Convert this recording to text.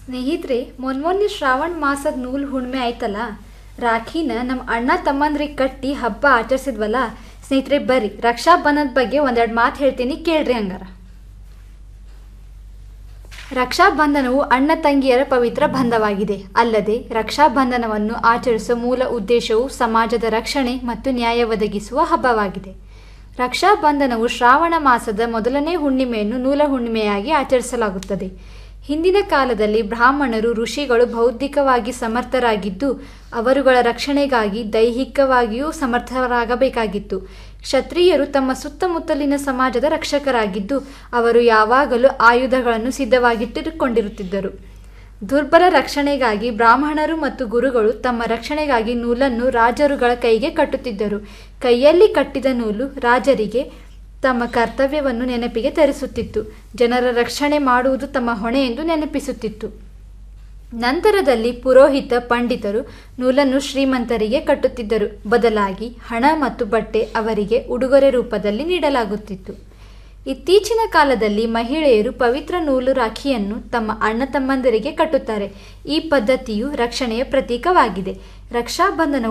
ಸ್ನೇಹಿತರೆ ಮೊನ್ನೆ ಶ್ರಾವಣ ಮಾಸದ ನೂಲು ಹುಣ್ಣಿಮೆ ಆಯ್ತಲ್ಲ ರಾಖಿನ ನಮ್ಮ ಅಣ್ಣ ತಮ್ಮಂದ್ರಿಗೆ ಕಟ್ಟಿ ಹಬ್ಬ ಆಚರಿಸಿದ್ವಲ್ಲ ಸ್ನೇಹಿತರೆ ಬರ್ರಿ ರಕ್ಷಾಬಂಧನದ ಬಗ್ಗೆ ಒಂದೆರಡು ಮಾತು ಹೇಳ್ತೀನಿ ಕೇಳ್ರಿ ಹಂಗಾರ ರಕ್ಷಾಬಂಧನವು ಅಣ್ಣ ತಂಗಿಯರ ಪವಿತ್ರ ಬಂಧವಾಗಿದೆ ಅಲ್ಲದೆ ರಕ್ಷಾಬಂಧನವನ್ನು ಆಚರಿಸುವ ಮೂಲ ಉದ್ದೇಶವು ಸಮಾಜದ ರಕ್ಷಣೆ ಮತ್ತು ನ್ಯಾಯ ಒದಗಿಸುವ ಹಬ್ಬವಾಗಿದೆ ರಕ್ಷಾಬಂಧನವು ಶ್ರಾವಣ ಮಾಸದ ಮೊದಲನೇ ಹುಣ್ಣಿಮೆಯನ್ನು ನೂಲ ಹುಣ್ಣಿಮೆಯಾಗಿ ಆಚರಿಸಲಾಗುತ್ತದೆ ಹಿಂದಿನ ಕಾಲದಲ್ಲಿ ಬ್ರಾಹ್ಮಣರು ಋಷಿಗಳು ಬೌದ್ಧಿಕವಾಗಿ ಸಮರ್ಥರಾಗಿದ್ದು ಅವರುಗಳ ರಕ್ಷಣೆಗಾಗಿ ದೈಹಿಕವಾಗಿಯೂ ಸಮರ್ಥರಾಗಬೇಕಾಗಿತ್ತು ಕ್ಷತ್ರಿಯರು ತಮ್ಮ ಸುತ್ತಮುತ್ತಲಿನ ಸಮಾಜದ ರಕ್ಷಕರಾಗಿದ್ದು ಅವರು ಯಾವಾಗಲೂ ಆಯುಧಗಳನ್ನು ಸಿದ್ಧವಾಗಿಟ್ಟುಕೊಂಡಿರುತ್ತಿದ್ದರು ದುರ್ಬಲ ರಕ್ಷಣೆಗಾಗಿ ಬ್ರಾಹ್ಮಣರು ಮತ್ತು ಗುರುಗಳು ತಮ್ಮ ರಕ್ಷಣೆಗಾಗಿ ನೂಲನ್ನು ರಾಜರುಗಳ ಕೈಗೆ ಕಟ್ಟುತ್ತಿದ್ದರು ಕೈಯಲ್ಲಿ ಕಟ್ಟಿದ ನೂಲು ರಾಜರಿಗೆ ತಮ್ಮ ಕರ್ತವ್ಯವನ್ನು ನೆನಪಿಗೆ ತರಿಸುತ್ತಿತ್ತು ಜನರ ರಕ್ಷಣೆ ಮಾಡುವುದು ತಮ್ಮ ಹೊಣೆ ಎಂದು ನೆನಪಿಸುತ್ತಿತ್ತು ನಂತರದಲ್ಲಿ ಪುರೋಹಿತ ಪಂಡಿತರು ನೂಲನ್ನು ಶ್ರೀಮಂತರಿಗೆ ಕಟ್ಟುತ್ತಿದ್ದರು ಬದಲಾಗಿ ಹಣ ಮತ್ತು ಬಟ್ಟೆ ಅವರಿಗೆ ಉಡುಗೊರೆ ರೂಪದಲ್ಲಿ ನೀಡಲಾಗುತ್ತಿತ್ತು ಇತ್ತೀಚಿನ ಕಾಲದಲ್ಲಿ ಮಹಿಳೆಯರು ಪವಿತ್ರ ನೂಲು ರಾಖಿಯನ್ನು ತಮ್ಮ ಅಣ್ಣ ತಮ್ಮಂದಿರಿಗೆ ಕಟ್ಟುತ್ತಾರೆ ಈ ಪದ್ಧತಿಯು ರಕ್ಷಣೆಯ ಪ್ರತೀಕವಾಗಿದೆ ರಕ್ಷಾಬಂಧನವು